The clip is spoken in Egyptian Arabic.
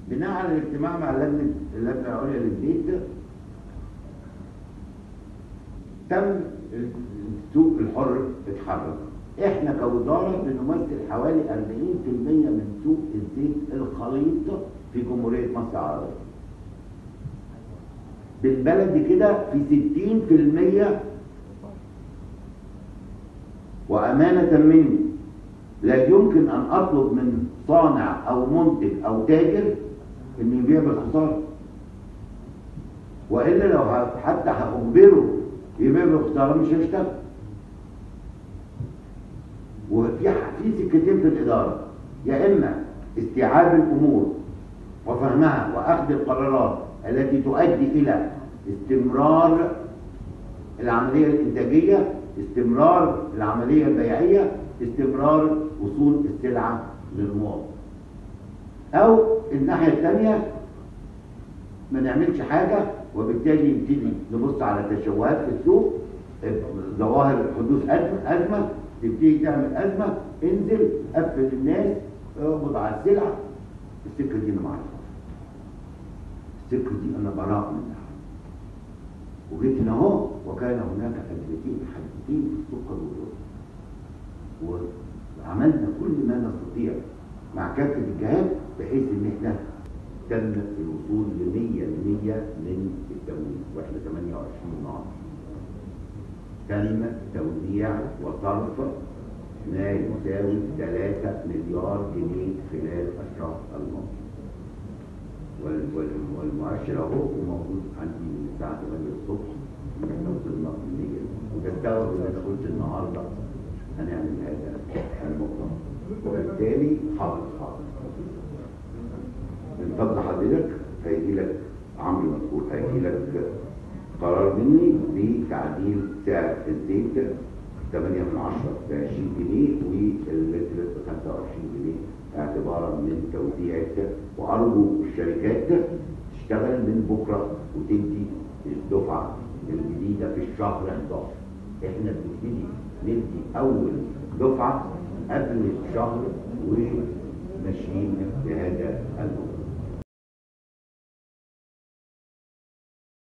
بناء على الاجتماع مع لجنه اللجنه العليا للزيت تم السوق الحر اتحرك احنا كوزاره بنمثل حوالي 40% من سوق الزيت الخليط في جمهوريه مصر العربيه بالبلد كده في 60% وامانه مني لا يمكن ان اطلب من صانع او منتج او تاجر انه يبيع بالخساره والا لو ه- حتى هاجبره يبيع بالخساره مش هيشتغل وفي ح- في سكتين في الاداره يا اما استيعاب الامور وفهمها واخذ القرارات التي تؤدي الى استمرار العمليه الانتاجيه استمرار العمليه البيعيه استمرار وصول السلعه للمواطن او الناحيه الثانيه ما نعملش حاجه وبالتالي نبتدي نبص على تشوهات في السوق ظواهر حدوث أزمة, أزمة تبتدي تعمل أزمة انزل قفل الناس اقبض على السلعة السكة دي أنا معرفة السكة دي أنا براء منها وجيت هنا اهو وكان هناك أزمتين حدثتين في السكر والرز وعملنا كل ما نستطيع مع كافة الجهات بحيث إن إحنا تم الوصول ل 100 من التمويل واحنا 28 النهارده تم توزيع وصرف ما يساوي 3 مليار جنيه خلال الشهر الماضي وال- وال- والمؤشر اهو موجود عندي من الساعه 8 الصبح احنا وصلنا ل 100 وتستوعب ان انا قلت النهارده هنعمل هذا المؤتمر وبالتالي حاضر حاضر من فضل حضرتك هيجي لك عمرو مسؤول هيجي لك قرار مني بتعديل سعر الزيت 8 من 10 ب 20 جنيه واللتر ب 25 جنيه اعتبارا من توزيع وارجو الشركات تشتغل من بكره وتدي الدفعه الجديده في الشهر 11 احنا بنبتدي ندي اول دفعه قبل الشهر وماشيين بهذا الموضوع